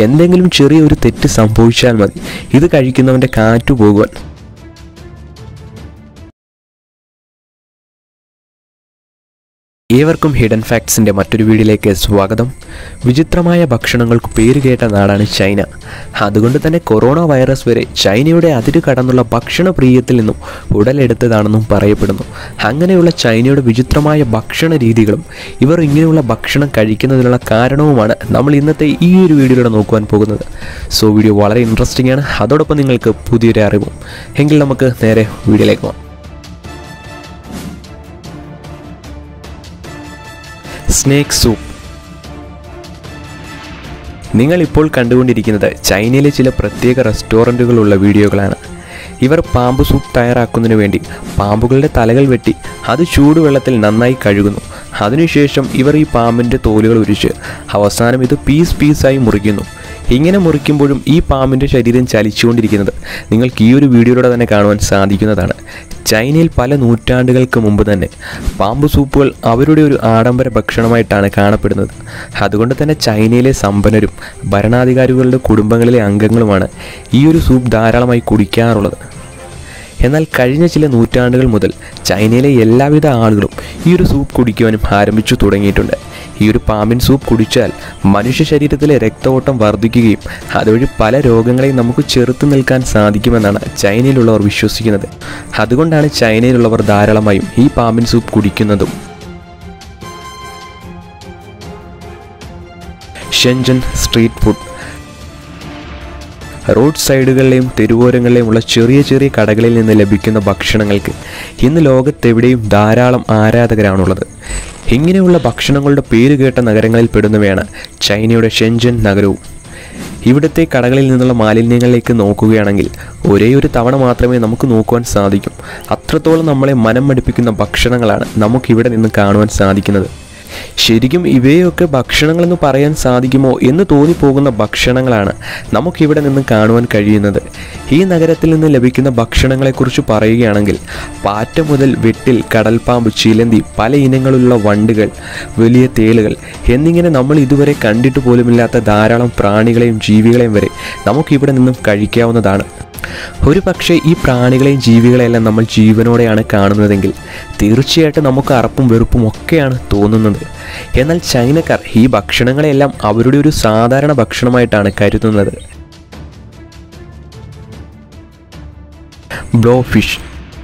എന്തെങ്കിലും ചെറിയൊരു തെറ്റ് സംഭവിച്ചാൽ മതി ഇത് കഴിക്കുന്നവൻ്റെ കാറ്റു പോകുവാൻ ഏവർക്കും ഹിഡൻ ഫാക്ട്സിൻ്റെ മറ്റൊരു വീഡിയോയിലേക്ക് സ്വാഗതം വിചിത്രമായ ഭക്ഷണങ്ങൾക്ക് പേരുകേട്ട നാടാണ് ചൈന അതുകൊണ്ട് തന്നെ കൊറോണ വൈറസ് വരെ ചൈനയുടെ അതിര് കടന്നുള്ള ഭക്ഷണ പ്രിയത്തിൽ നിന്നും ഉടലെടുത്തതാണെന്നും പറയപ്പെടുന്നു അങ്ങനെയുള്ള ചൈനയുടെ വിചിത്രമായ ഭക്ഷണ രീതികളും ഇവർ ഇങ്ങനെയുള്ള ഭക്ഷണം കഴിക്കുന്നതിനുള്ള കാരണവുമാണ് നമ്മൾ ഇന്നത്തെ ഈ ഒരു വീഡിയോയിലൂടെ നോക്കുവാൻ പോകുന്നത് സോ വീഡിയോ വളരെ ഇൻട്രസ്റ്റിംഗ് ആണ് അതോടൊപ്പം നിങ്ങൾക്ക് പുതിയൊരു അറിവും എങ്കിൽ നമുക്ക് നേരെ വീഡിയോയിലേക്ക് പോകാം സ്നേക്ക് സൂപ്പ് നിങ്ങൾ ഇപ്പോൾ കണ്ടുകൊണ്ടിരിക്കുന്നത് ചൈനയിലെ ചില പ്രത്യേക റെസ്റ്റോറൻറ്റുകളുള്ള വീഡിയോകളാണ് ഇവർ പാമ്പ് സൂപ്പ് തയ്യാറാക്കുന്നതിന് വേണ്ടി പാമ്പുകളുടെ തലകൾ വെട്ടി അത് ചൂടുവെള്ളത്തിൽ നന്നായി കഴുകുന്നു അതിനുശേഷം ഇവർ ഈ പാമ്പിൻ്റെ തോലുകൾ ഉരിച്ച് അവസാനം ഇത് പീസ് പീസായി മുറിക്കുന്നു ഇങ്ങനെ മുറിക്കുമ്പോഴും ഈ പാമ്പിൻ്റെ ശരീരം ചലിച്ചുകൊണ്ടിരിക്കുന്നത് നിങ്ങൾക്ക് ഈ ഒരു വീഡിയോയിലൂടെ തന്നെ കാണുവാൻ സാധിക്കുന്നതാണ് ചൈനയിൽ പല നൂറ്റാണ്ടുകൾക്ക് മുമ്പ് തന്നെ പാമ്പ് സൂപ്പുകൾ അവരുടെ ഒരു ആഡംബര ഭക്ഷണമായിട്ടാണ് കാണപ്പെടുന്നത് അതുകൊണ്ട് തന്നെ ചൈനയിലെ സമ്പന്നരും ഭരണാധികാരികളുടെ കുടുംബങ്ങളിലെ അംഗങ്ങളുമാണ് ഈ ഒരു സൂപ്പ് ധാരാളമായി കുടിക്കാറുള്ളത് എന്നാൽ കഴിഞ്ഞ ചില നൂറ്റാണ്ടുകൾ മുതൽ ചൈനയിലെ എല്ലാവിധ ആളുകളും ഈ ഒരു സൂപ്പ് കുടിക്കുവാനും ആരംഭിച്ചു തുടങ്ങിയിട്ടുണ്ട് ഈ ഒരു പാമ്പിൻ സൂപ്പ് കുടിച്ചാൽ മനുഷ്യ ശരീരത്തിലെ രക്തഓട്ടം വർദ്ധിക്കുകയും അതുവഴി പല രോഗങ്ങളെയും നമുക്ക് ചെറുത്തു നിൽക്കാൻ സാധിക്കുമെന്നാണ് ചൈനയിലുള്ളവർ വിശ്വസിക്കുന്നത് അതുകൊണ്ടാണ് ചൈനയിലുള്ളവർ ധാരാളമായും ഈ പാമ്പിൻ സൂപ്പ് കുടിക്കുന്നതും ഷെൻജൻ സ്ട്രീറ്റ് ഫുഡ് റോഡ് സൈഡുകളിലെയും തെരുവോരങ്ങളിലെയുമുള്ള ചെറിയ ചെറിയ കടകളിൽ നിന്ന് ലഭിക്കുന്ന ഭക്ഷണങ്ങൾക്ക് ഇന്ന് ലോകത്തെവിടെയും ധാരാളം ആരാധകരാണുള്ളത് ഇങ്ങനെയുള്ള ഭക്ഷണങ്ങളുടെ പേര് കേട്ട നഗരങ്ങളിൽ പെടുന്നവയാണ് ചൈനയുടെ ഷെൻജൻ നഗരവും ഇവിടുത്തെ കടകളിൽ നിന്നുള്ള മാലിന്യങ്ങളിലേക്ക് നോക്കുകയാണെങ്കിൽ ഒരേ ഒരു തവണ മാത്രമേ നമുക്ക് നോക്കുവാൻ സാധിക്കും അത്രത്തോളം നമ്മളെ മനം മടുപ്പിക്കുന്ന ഭക്ഷണങ്ങളാണ് നമുക്കിവിടെ നിന്ന് കാണുവാൻ സാധിക്കുന്നത് ശരിക്കും ഇവയൊക്കെ ഭക്ഷണങ്ങളെന്ന് പറയാൻ സാധിക്കുമോ എന്ന് തോന്നിപ്പോകുന്ന ഭക്ഷണങ്ങളാണ് നമുക്കിവിടെ നിന്ന് കാണുവാൻ കഴിയുന്നത് ഈ നഗരത്തിൽ നിന്ന് ലഭിക്കുന്ന ഭക്ഷണങ്ങളെക്കുറിച്ച് പറയുകയാണെങ്കിൽ പാറ്റ മുതൽ വെട്ടിൽ കടൽപ്പാമ്പ് ചിലന്തി പല ഇനങ്ങളിലുള്ള വണ്ടുകൾ വലിയ തേളുകൾ എന്നിങ്ങനെ നമ്മൾ ഇതുവരെ കണ്ടിട്ട് പോലുമില്ലാത്ത ധാരാളം പ്രാണികളെയും ജീവികളെയും വരെ നമുക്കിവിടെ നിന്നും കഴിക്കാവുന്നതാണ് ഒരു പക്ഷേ ഈ പ്രാണികളെയും ജീവികളെയെല്ലാം നമ്മൾ ജീവനോടെയാണ് കാണുന്നതെങ്കിൽ തീർച്ചയായിട്ടും നമുക്ക് അറപ്പും വെറുപ്പും ഒക്കെയാണ് തോന്നുന്നത് എന്നാൽ ചൈനക്കാർ ഈ ഭക്ഷണങ്ങളെല്ലാം അവരുടെ ഒരു സാധാരണ ഭക്ഷണമായിട്ടാണ് കരുതുന്നത് ബ്ലോ ഫിഷ്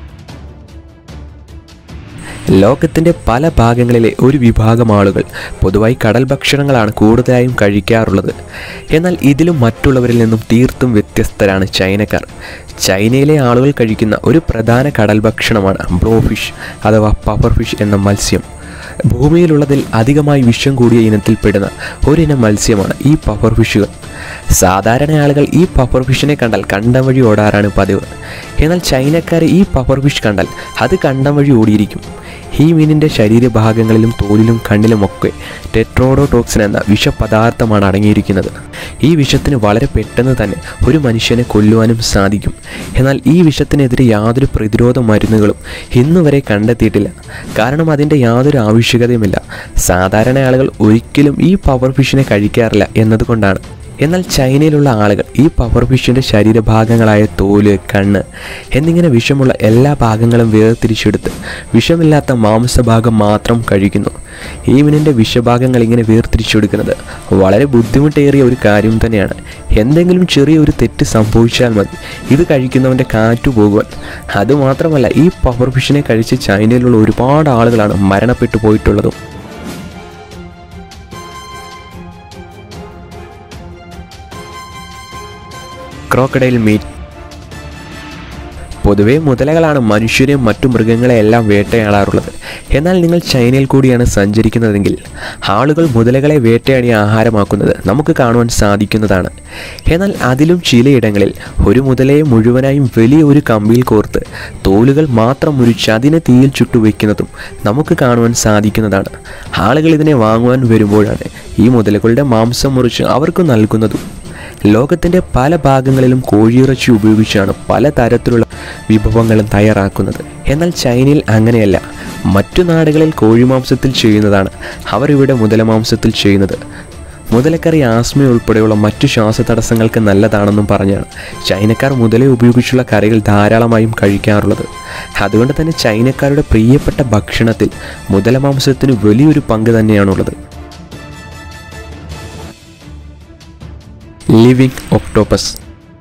ലോകത്തിൻ്റെ പല ഭാഗങ്ങളിലെ ഒരു വിഭാഗം ആളുകൾ പൊതുവായി കടൽ ഭക്ഷണങ്ങളാണ് കൂടുതലായും കഴിക്കാറുള്ളത് എന്നാൽ ഇതിലും മറ്റുള്ളവരിൽ നിന്നും തീർത്തും വ്യത്യസ്തരാണ് ചൈനക്കാർ ചൈനയിലെ ആളുകൾ കഴിക്കുന്ന ഒരു പ്രധാന കടൽ ഭക്ഷണമാണ് ബ്രോ ഫിഷ് അഥവാ പവർ ഫിഷ് എന്ന മത്സ്യം ഭൂമിയിലുള്ളതിൽ അധികമായി വിഷം കൂടിയ ഇനത്തിൽപ്പെടുന്ന ഒരിനം മത്സ്യമാണ് ഈ പഫർ ഫിഷുകൾ സാധാരണ ആളുകൾ ഈ പഫർ ഫിഷിനെ കണ്ടാൽ കണ്ടം വഴി ഓടാറാണ് പതിവ് എന്നാൽ ചൈനക്കാർ ഈ പഫർ ഫിഷ് കണ്ടാൽ അത് കണ്ടം വഴി ഓടിയിരിക്കും ഈ മീനിൻ്റെ ശരീരഭാഗങ്ങളിലും തോലിലും കണ്ണിലുമൊക്കെ ടെട്രോഡോടോക്സിൻ എന്ന വിഷപദാർത്ഥമാണ് അടങ്ങിയിരിക്കുന്നത് ഈ വിഷത്തിന് വളരെ പെട്ടെന്ന് തന്നെ ഒരു മനുഷ്യനെ കൊല്ലുവാനും സാധിക്കും എന്നാൽ ഈ വിഷത്തിനെതിരെ യാതൊരു പ്രതിരോധ മരുന്നുകളും ഇന്നുവരെ കണ്ടെത്തിയിട്ടില്ല കാരണം അതിൻ്റെ യാതൊരു ആവശ്യകതയുമില്ല സാധാരണ ആളുകൾ ഒരിക്കലും ഈ പവർ ഫിഷിനെ കഴിക്കാറില്ല എന്നതുകൊണ്ടാണ് എന്നാൽ ചൈനയിലുള്ള ആളുകൾ ഈ പവർ ഫിഷിൻ്റെ ശരീരഭാഗങ്ങളായ തോല് കണ്ണ് എന്നിങ്ങനെ വിഷമുള്ള എല്ലാ ഭാഗങ്ങളും വേർതിരിച്ചെടുത്ത് വിഷമില്ലാത്ത മാംസഭാഗം മാത്രം കഴിക്കുന്നു ഈ മീനിൻ്റെ വിഷഭാഗങ്ങൾ ഇങ്ങനെ വേർതിരിച്ചെടുക്കുന്നത് വളരെ ബുദ്ധിമുട്ടേറിയ ഒരു കാര്യം തന്നെയാണ് എന്തെങ്കിലും ചെറിയൊരു തെറ്റ് സംഭവിച്ചാൽ മതി ഇത് കഴിക്കുന്നവൻ്റെ കാറ്റു പോകുവാൻ അതുമാത്രമല്ല ഈ പവർ ഫിഷിനെ കഴിച്ച് ചൈനയിലുള്ള ഒരുപാട് ആളുകളാണ് മരണപ്പെട്ടു പോയിട്ടുള്ളതും ക്രോക്കഡൈൽ മീറ്റ് പൊതുവെ മുതലകളാണ് മനുഷ്യരെയും മറ്റു മൃഗങ്ങളെയെല്ലാം വേട്ടയാടാറുള്ളത് എന്നാൽ നിങ്ങൾ ചൈനയിൽ കൂടിയാണ് സഞ്ചരിക്കുന്നതെങ്കിൽ ആളുകൾ മുതലകളെ വേട്ടയാടി ആഹാരമാക്കുന്നത് നമുക്ക് കാണുവാൻ സാധിക്കുന്നതാണ് എന്നാൽ അതിലും ചിലയിടങ്ങളിൽ ഒരു മുതലയെ മുഴുവനായും വലിയ ഒരു കമ്പിയിൽ കോർത്ത് തോലുകൾ മാത്രം മുരിച്ച് അതിനെ തീയിൽ ചുട്ടുവെക്കുന്നതും നമുക്ക് കാണുവാൻ സാധിക്കുന്നതാണ് ആളുകൾ ഇതിനെ വാങ്ങുവാൻ വരുമ്പോഴാണ് ഈ മുതലകളുടെ മാംസം മുറിച്ച് അവർക്ക് നൽകുന്നതും ലോകത്തിൻ്റെ പല ഭാഗങ്ങളിലും കോഴിയിറച്ചി ഉപയോഗിച്ചാണ് പല തരത്തിലുള്ള വിഭവങ്ങളും തയ്യാറാക്കുന്നത് എന്നാൽ ചൈനയിൽ അങ്ങനെയല്ല മറ്റു നാടുകളിൽ കോഴിമാംസത്തിൽ ചെയ്യുന്നതാണ് അവർ ഇവിടെ മുതലമാംസത്തിൽ ചെയ്യുന്നത് മുതലക്കറി ആസ്മ ഉൾപ്പെടെയുള്ള മറ്റു ശ്വാസതടസ്സങ്ങൾക്ക് നല്ലതാണെന്നും പറഞ്ഞാണ് ചൈനക്കാർ മുതല ഉപയോഗിച്ചുള്ള കറികൾ ധാരാളമായും കഴിക്കാറുള്ളത് അതുകൊണ്ട് തന്നെ ചൈനക്കാരുടെ പ്രിയപ്പെട്ട ഭക്ഷണത്തിൽ മുതലമാംസത്തിന് വലിയൊരു പങ്ക് തന്നെയാണുള്ളത് living octopus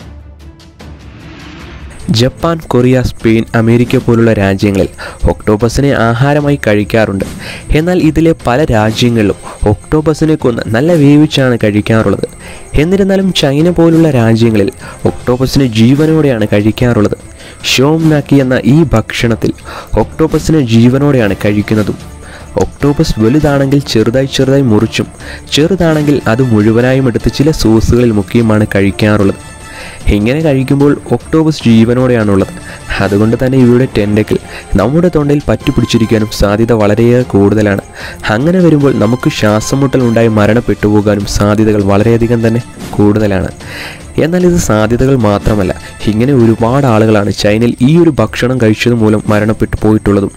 Japan Korea Spain America പോലുള്ള രാജ്യങ്ങളിൽ ഒക്ടോബസിനെ ആഹാരമായി കഴിക്കാറുണ്ട് എന്നാൽ ഇതിലെ പല രാജ്യങ്ങളിലും ഒക്ടോബസിനെ കൊന്ന് നല്ല വേവിച്ചാണ് കഴിക്കാറുള്ളത് എന്നിരുന്നാലും ചൈന പോലുള്ള രാജ്യങ്ങളിൽ ഒക്ടോബസിനെ ജീവനോടെയാണ് കഴിക്കാറുള്ളത് ഷോംനാക്കി എന്ന ഈ ഭക്ഷണത്തിൽ ഒക്ടോബസിനെ ജീവനോടെയാണ് കഴിക്കുന്നതും ഒക്ടോബസ് വലുതാണെങ്കിൽ ചെറുതായി ചെറുതായി മുറിച്ചും ചെറുതാണെങ്കിൽ അത് മുഴുവനായും എടുത്ത് ചില സോസുകളിൽ മുക്കിയുമാണ് കഴിക്കാറുള്ളത് ഇങ്ങനെ കഴിക്കുമ്പോൾ ഒക്ടോബസ് ജീവനോടെയാണുള്ളത് അതുകൊണ്ട് തന്നെ ഇവയുടെ ടെൻഡക്കിൽ നമ്മുടെ തൊണ്ടയിൽ പറ്റിപ്പിടിച്ചിരിക്കാനും സാധ്യത വളരെയേറെ കൂടുതലാണ് അങ്ങനെ വരുമ്പോൾ നമുക്ക് ശ്വാസം മുട്ടൽ ഉണ്ടായി മരണപ്പെട്ടു പോകാനും സാധ്യതകൾ വളരെയധികം തന്നെ കൂടുതലാണ് എന്നാൽ ഇത് സാധ്യതകൾ മാത്രമല്ല ഇങ്ങനെ ഒരുപാട് ആളുകളാണ് ചൈനയിൽ ഈ ഒരു ഭക്ഷണം കഴിച്ചത് മൂലം മരണപ്പെട്ടു പോയിട്ടുള്ളതും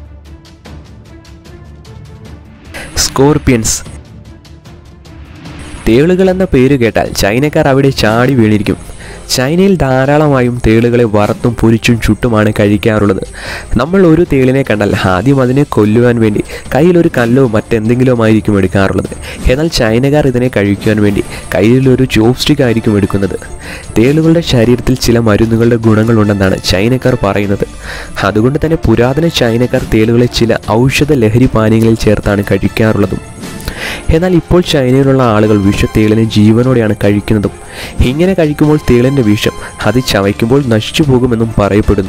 സ്കോർപ്പിയൻസ് തേളുകൾ എന്ന പേര് കേട്ടാൽ ചൈനക്കാർ അവിടെ ചാടി വീണിരിക്കും ചൈനയിൽ ധാരാളമായും തേളുകളെ വറുത്തും പൊരിച്ചും ചുട്ടുമാണ് കഴിക്കാറുള്ളത് നമ്മൾ ഒരു തേളിനെ കണ്ടാൽ ആദ്യം അതിനെ കൊല്ലുവാൻ വേണ്ടി കയ്യിലൊരു കല്ലോ മറ്റെന്തെങ്കിലും ആയിരിക്കും എടുക്കാറുള്ളത് എന്നാൽ ചൈനക്കാർ ഇതിനെ കഴിക്കുവാൻ വേണ്ടി കയ്യിലൊരു ചോപ്സ്റ്റിക് ആയിരിക്കും എടുക്കുന്നത് തേളുകളുടെ ശരീരത്തിൽ ചില മരുന്നുകളുടെ ഗുണങ്ങളുണ്ടെന്നാണ് ചൈനക്കാർ പറയുന്നത് അതുകൊണ്ട് തന്നെ പുരാതന ചൈനക്കാർ തേളുകളെ ചില ഔഷധ ലഹരി പാനീയങ്ങളിൽ ചേർത്താണ് കഴിക്കാറുള്ളതും എന്നാൽ ഇപ്പോൾ ചൈനയിലുള്ള ആളുകൾ വിഷത്തേളിനെ ജീവനോടെയാണ് കഴിക്കുന്നതും ഇങ്ങനെ കഴിക്കുമ്പോൾ തേളിൻ്റെ വിഷം അത് ചവയ്ക്കുമ്പോൾ നശിച്ചു പോകുമെന്നും പറയപ്പെടുന്നു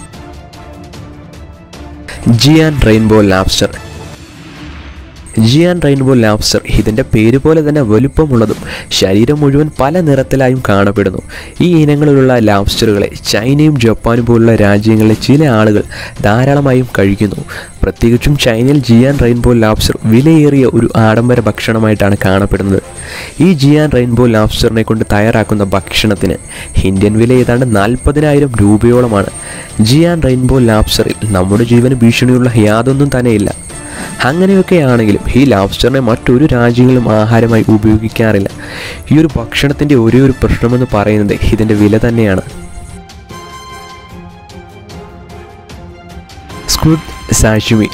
ജിയാൻ റെയിൻബോ ലാബ്സ്റ്റർ ജിയാൻ റെയിൻബോ ലാബ്സ്റ്റർ ഇതിൻ്റെ പേര് പോലെ തന്നെ വലുപ്പമുള്ളതും ശരീരം മുഴുവൻ പല നിറത്തിലായും കാണപ്പെടുന്നു ഈ ഇനങ്ങളിലുള്ള ലാബ്സ്റ്ററുകളെ ചൈനയും ജപ്പാനും പോലുള്ള രാജ്യങ്ങളിലെ ചില ആളുകൾ ധാരാളമായും കഴിക്കുന്നു പ്രത്യേകിച്ചും ചൈനയിൽ ജിയാൻ റെയിൻബോ ലാബ്സ്റ്റർ വിലയേറിയ ഒരു ആഡംബര ഭക്ഷണമായിട്ടാണ് കാണപ്പെടുന്നത് ഈ ജിയാൻ റെയിൻബോ ലാബ്സ്റ്ററിനെ കൊണ്ട് തയ്യാറാക്കുന്ന ഭക്ഷണത്തിന് ഇന്ത്യൻ വില ഏതാണ്ട് നാൽപ്പതിനായിരം രൂപയോളമാണ് ജിയാൻ റെയിൻബോ ലാബ്സ്റ്ററിൽ നമ്മുടെ ജീവന് ഭീഷണിയുള്ള യാതൊന്നും തന്നെയില്ല അങ്ങനെയൊക്കെ ആണെങ്കിലും ഈ ലാബ്സ്റ്ററിനെ മറ്റൊരു രാജ്യങ്ങളിലും ആഹാരമായി ഉപയോഗിക്കാറില്ല ഈ ഒരു ഭക്ഷണത്തിൻ്റെ ഒരേ ഒരു പ്രശ്നമെന്ന് പറയുന്നത് ഇതിൻ്റെ വില തന്നെയാണ് സ്ക്വിഡ് സാഷിമി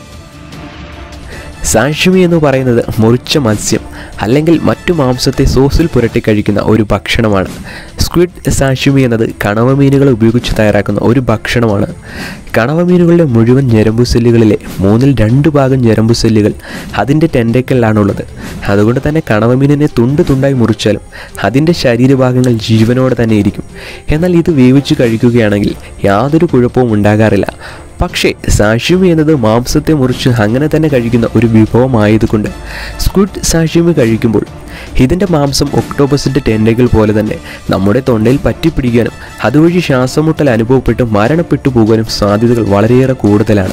സാഷിമി എന്ന് പറയുന്നത് മുറിച്ച മത്സ്യം അല്ലെങ്കിൽ മറ്റു മാംസത്തെ സോസിൽ പുരട്ടി കഴിക്കുന്ന ഒരു ഭക്ഷണമാണ് സ്ക്വിഡ് സാഷിമി എന്നത് കണവ മീനുകൾ ഉപയോഗിച്ച് തയ്യാറാക്കുന്ന ഒരു ഭക്ഷണമാണ് കണവ മീനുകളുടെ മുഴുവൻ ഞരമ്പു സെല്ലുകളിലെ മൂന്നിൽ രണ്ട് ഭാഗം ഞരമ്പു സെല്ലുകൾ അതിൻ്റെ ടെൻഡക്കലിലാണുള്ളത് അതുകൊണ്ട് തന്നെ കണവ മീനിനെ തുണ്ട് തുണ്ടായി മുറിച്ചാലും അതിൻ്റെ ശരീരഭാഗങ്ങൾ ജീവനോടെ തന്നെ ഇരിക്കും എന്നാൽ ഇത് വേവിച്ച് കഴിക്കുകയാണെങ്കിൽ യാതൊരു കുഴപ്പവും ഉണ്ടാകാറില്ല പക്ഷേ സാഷിമി എന്നത് മാംസത്തെ മുറിച്ച് അങ്ങനെ തന്നെ കഴിക്കുന്ന ഒരു വിഭവമായതുകൊണ്ട് സ്ക്വിഡ് സാഷിമി കഴിക്കുമ്പോൾ ഇതിൻ്റെ മാംസം ഒക്ടോബസിൻ്റെ ടെൻഡകൾ പോലെ തന്നെ നമ്മുടെ തൊണ്ടയിൽ പറ്റിപ്പിടിക്കാനും അതുവഴി ശ്വാസമുട്ടൽ അനുഭവപ്പെട്ട് മരണപ്പെട്ടു പോകാനും സാധ്യതകൾ വളരെയേറെ കൂടുതലാണ്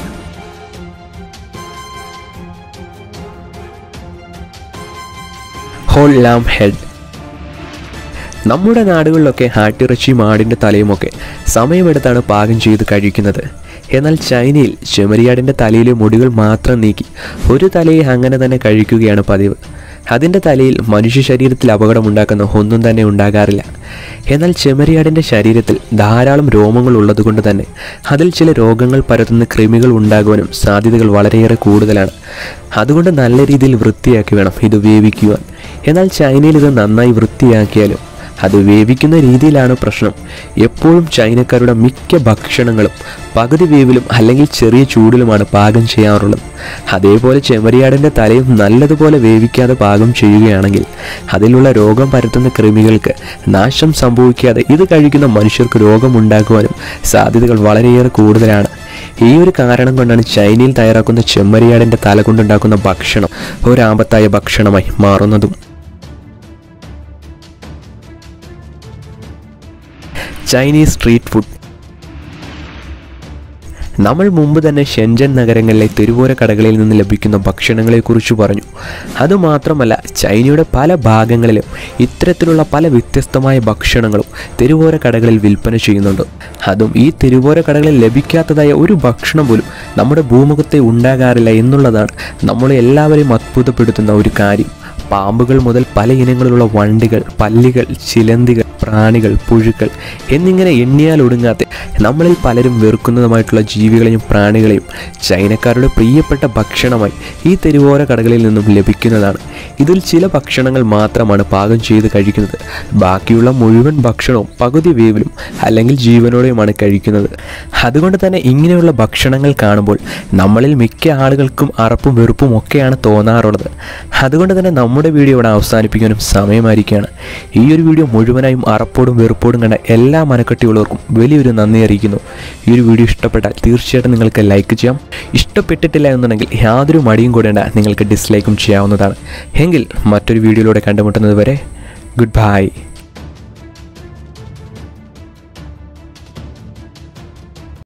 ഹോൾ ലാം ഹെഡ് നമ്മുടെ നാടുകളിലൊക്കെ ആട്ടിറച്ചിയും ആടിൻ്റെ തലയുമൊക്കെ സമയമെടുത്താണ് പാകം ചെയ്ത് കഴിക്കുന്നത് എന്നാൽ ചൈനയിൽ ചെമരിയാടിൻ്റെ തലയിലെ മുടികൾ മാത്രം നീക്കി ഒരു തലയെ അങ്ങനെ തന്നെ കഴിക്കുകയാണ് പതിവ് അതിൻ്റെ തലയിൽ മനുഷ്യ ശരീരത്തിൽ അപകടമുണ്ടാക്കുന്ന ഒന്നും തന്നെ ഉണ്ടാകാറില്ല എന്നാൽ ചെമരിയാടിൻ്റെ ശരീരത്തിൽ ധാരാളം രോമങ്ങൾ ഉള്ളതുകൊണ്ട് തന്നെ അതിൽ ചില രോഗങ്ങൾ പരത്തുന്ന കൃമികൾ ഉണ്ടാകുവാനും സാധ്യതകൾ വളരെയേറെ കൂടുതലാണ് അതുകൊണ്ട് നല്ല രീതിയിൽ വൃത്തിയാക്കി വേണം ഇത് വേവിക്കുവാൻ എന്നാൽ ചൈനയിൽ ഇത് നന്നായി വൃത്തിയാക്കിയാലും അത് വേവിക്കുന്ന രീതിയിലാണ് പ്രശ്നം എപ്പോഴും ചൈനക്കാരുടെ മിക്ക ഭക്ഷണങ്ങളും പകുതി വേവിലും അല്ലെങ്കിൽ ചെറിയ ചൂടിലുമാണ് പാകം ചെയ്യാറുള്ളത് അതേപോലെ ചെമ്മരിയാടിൻ്റെ തലയും നല്ലതുപോലെ വേവിക്കാതെ പാകം ചെയ്യുകയാണെങ്കിൽ അതിലുള്ള രോഗം പരത്തുന്ന കൃമികൾക്ക് നാശം സംഭവിക്കാതെ ഇത് കഴിക്കുന്ന മനുഷ്യർക്ക് രോഗമുണ്ടാക്കുവാനും സാധ്യതകൾ വളരെയേറെ കൂടുതലാണ് ഈ ഒരു കാരണം കൊണ്ടാണ് ചൈനയിൽ തയ്യാറാക്കുന്ന ചെമ്മരിയാടിൻ്റെ തല കൊണ്ടുണ്ടാക്കുന്ന ഭക്ഷണം ഒരാപത്തായ ഭക്ഷണമായി മാറുന്നതും ചൈനീസ് സ്ട്രീറ്റ് ഫുഡ് നമ്മൾ മുമ്പ് തന്നെ ഷെൻജൻ നഗരങ്ങളിലെ തെരുവോര കടകളിൽ നിന്ന് ലഭിക്കുന്ന ഭക്ഷണങ്ങളെക്കുറിച്ച് പറഞ്ഞു അതുമാത്രമല്ല ചൈനയുടെ പല ഭാഗങ്ങളിലും ഇത്തരത്തിലുള്ള പല വ്യത്യസ്തമായ ഭക്ഷണങ്ങളും തെരുവോര കടകളിൽ വിൽപ്പന ചെയ്യുന്നുണ്ട് അതും ഈ തെരുവോര കടകളിൽ ലഭിക്കാത്തതായ ഒരു ഭക്ഷണം പോലും നമ്മുടെ ഭൂമുഖത്തെ ഉണ്ടാകാറില്ല എന്നുള്ളതാണ് നമ്മളെ എല്ലാവരെയും അത്ഭുതപ്പെടുത്തുന്ന ഒരു കാര്യം പാമ്പുകൾ മുതൽ പല ഇനങ്ങളിലുള്ള വണ്ടികൾ പല്ലികൾ ചിലന്തികൾ പ്രാണികൾ പുഴുക്കൾ എന്നിങ്ങനെ എണ്ണിയാൽ ഒടുങ്ങാത്ത നമ്മളിൽ പലരും വെറുക്കുന്നതുമായിട്ടുള്ള ജീവികളെയും പ്രാണികളെയും ചൈനക്കാരുടെ പ്രിയപ്പെട്ട ഭക്ഷണമായി ഈ തെരുവോര കടകളിൽ നിന്നും ലഭിക്കുന്നതാണ് ഇതിൽ ചില ഭക്ഷണങ്ങൾ മാത്രമാണ് പാകം ചെയ്ത് കഴിക്കുന്നത് ബാക്കിയുള്ള മുഴുവൻ ഭക്ഷണവും പകുതി വേവിലും അല്ലെങ്കിൽ ജീവനോടെയുമാണ് കഴിക്കുന്നത് അതുകൊണ്ട് തന്നെ ഇങ്ങനെയുള്ള ഭക്ഷണങ്ങൾ കാണുമ്പോൾ നമ്മളിൽ മിക്ക ആളുകൾക്കും അറപ്പും വെറുപ്പും ഒക്കെയാണ് തോന്നാറുള്ളത് അതുകൊണ്ട് തന്നെ നമ്മുടെ വീഡിയോ ഇവിടെ അവസാനിപ്പിക്കാനും സമയമായിരിക്കുകയാണ് ഈ ഒരു വീഡിയോ മുഴുവനായും അറപ്പോടും വെറുപ്പോടും കണ്ട എല്ലാ മനക്കെട്ടിയുള്ളവർക്കും വലിയൊരു നന്ദി അറിയിക്കുന്നു ഈ ഒരു വീഡിയോ ഇഷ്ടപ്പെട്ടാൽ തീർച്ചയായിട്ടും നിങ്ങൾക്ക് ലൈക്ക് ചെയ്യാം ഇഷ്ടപ്പെട്ടിട്ടില്ല എന്നുണ്ടെങ്കിൽ യാതൊരു മടിയും കൂടേണ്ട നിങ്ങൾക്ക് ഡിസ്ലൈക്കും ചെയ്യാവുന്നതാണ് എങ്കിൽ മറ്റൊരു വീഡിയോയിലൂടെ കണ്ടുമുട്ടുന്നത് വരെ ഗുഡ് ബൈ